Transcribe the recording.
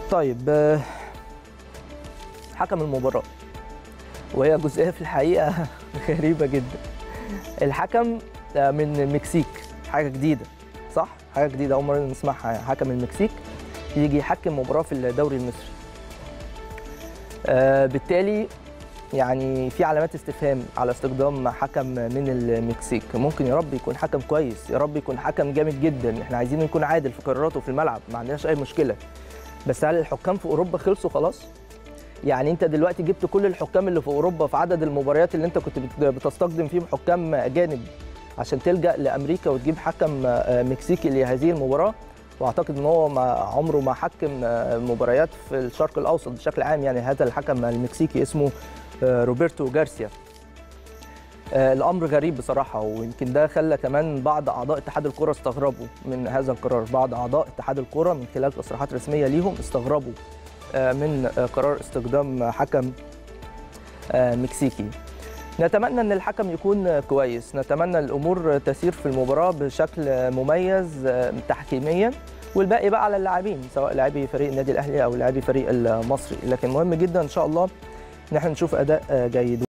طيب آه، حكم المباراة وهي جزئية في الحقيقة غريبة جدا الحكم آه، من المكسيك حاجة جديدة صح؟ حاجة جديدة أول مرة نسمعها يعني حكم المكسيك يجي يحكم مباراة في الدوري المصري آه، بالتالي يعني في علامات استفهام على استخدام حكم من المكسيك ممكن يا رب يكون حكم كويس يا رب يكون حكم جامد جدا احنا عايزين يكون عادل في قراراته في الملعب ما عندناش اي مشكله بس هل الحكام في اوروبا خلصوا خلاص يعني انت دلوقتي جبت كل الحكام اللي في اوروبا في عدد المباريات اللي انت كنت بت- بتستخدم فيهم حكام اجانب عشان تلجا لامريكا وتجيب حكم آه، مكسيكي لهذه المباراه واعتقد ان هو ما عمره ما حكم آه، مباريات في الشرق الاوسط بشكل عام يعني هذا الحكم المكسيكي اسمه آه، روبرتو جارسيا آه، الامر غريب بصراحه ويمكن ده خلى كمان بعض اعضاء اتحاد الكره استغربوا من هذا القرار بعض اعضاء اتحاد الكره من خلال تصريحات رسميه ليهم استغربوا آه، من آه، قرار استخدام حكم آه، مكسيكي نتمنى ان الحكم يكون كويس نتمنى الامور تسير في المباراه بشكل مميز آه، تحكيميا والباقي بقى على اللاعبين سواء لاعبي فريق النادي الاهلي او لاعبي فريق المصري لكن مهم جدا ان شاء الله ان احنا نشوف اداء آه، جيد